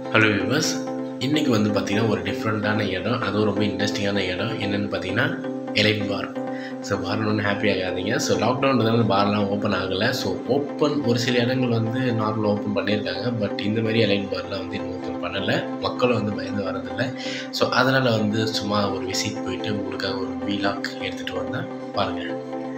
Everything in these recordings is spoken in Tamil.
ஹலோ வியூவர்ஸ் இன்றைக்கி வந்து பார்த்திங்கன்னா ஒரு டிஃப்ரெண்ட்டான இடம் அதுவும் ரொம்ப இன்ட்ரெஸ்டிங்கான இடம் என்னென்னு பார்த்தீங்கன்னா எலைட் பார் ஸோ பார்னு ஒன்றும் ஹாப்பி ஆகாதீங்க ஸோ லாக்டவுன்றதுனால பார்லாம் ஓப்பன் ஆகலை ஸோ ஓப்பன் ஒரு சில இடங்கள் வந்து நார்மலாக ஓப்பன் பண்ணியிருக்காங்க பட் இந்த மாதிரி எலைட் பார்லாம் வந்து இன்னும் ஓப்பன் பண்ணலை மக்களும் வந்து பயந்து வரதில்லை ஸோ அதனால் வந்து சும்மா ஒரு விசிட் போயிட்டு உங்களுக்காக ஒரு வீலாக் எடுத்துகிட்டு வந்தேன் பாருங்கள்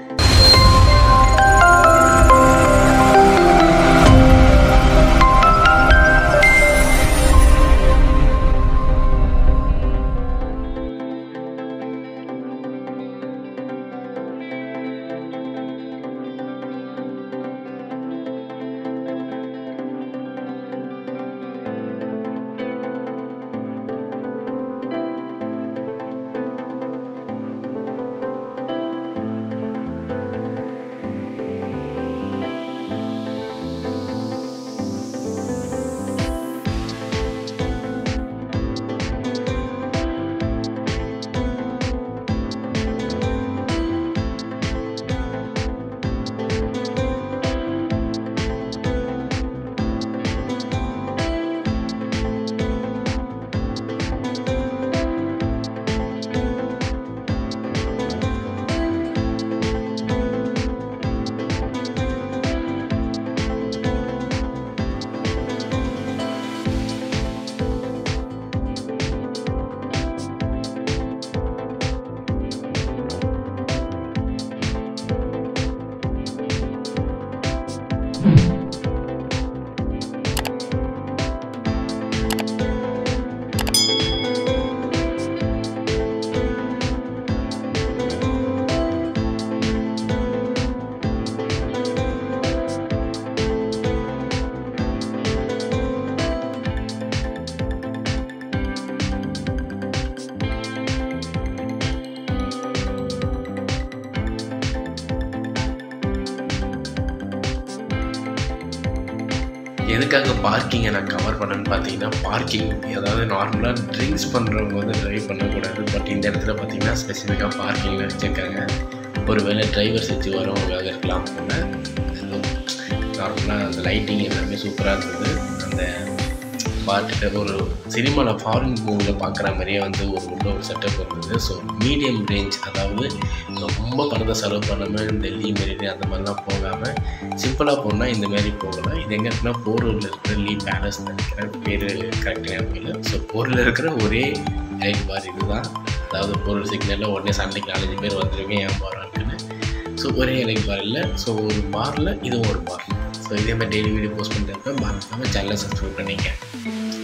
எதுக்காக பார்க்கிங்கை நான் கவர் பண்ணேன்னு பார்த்தீங்கன்னா பார்க்கிங் அதாவது நார்மலாக ட்ரிங்க்ஸ் பண்ணுறவங்க வந்து ட்ரைவ் பண்ணக்கூடாது பட் இந்த இடத்துல பார்த்தீங்கன்னா ஸ்பெசிஃபிக்காக பார்க்கிங்கில் வச்சுருக்காங்க ஒருவேளை டிரைவர்ஸ் வச்சு வரவங்களாக இருக்கலாம் போல நார்மலாக அந்த லைட்டிங் எல்லாமே சூப்பராக இருந்தது அந்த பார்த்துட்டு ஒரு சினிமாவில் ஃபாரின் மூவியில் பார்க்குற மாதிரியே வந்து ஒரு உள்ள ஒரு செட்டப் இருந்தது ஸோ மீடியம் ரேஞ்ச் அதாவது ரொம்ப பணத்தை செலவு பண்ணாமல் டெல்லி மெரினி அந்த மாதிரிலாம் போகாமல் சிம்பிளாக போனால் இந்த மாதிரி போகலாம் இது எங்கே இருக்குன்னா போரூரில் இருக்கிற லீ பேலஸ் நினைக்கிற பேர் கரெக்டாக ஞாபகம் ஸோ போரில் இருக்கிற ஒரே லைட் பார் இதுதான் அதாவது போரூர் சிக்னலில் உடனே சண்டைக்கு நாலஞ்சு பேர் வந்துருக்கேன் ஏன் போகிறாங்கன்னு ஸோ ஒரே லைட் பார் இல்லை ஸோ ஒரு பாரில் இதுவும் ஒரு பார் ஸோ இதே மாதிரி டெய்லி வீடியோ போஸ்ட் பண்ணிட்டு இருப்பேன் மறக்காமல் சேனலை சப்ஸ்கிரைப் பண்ணிங்க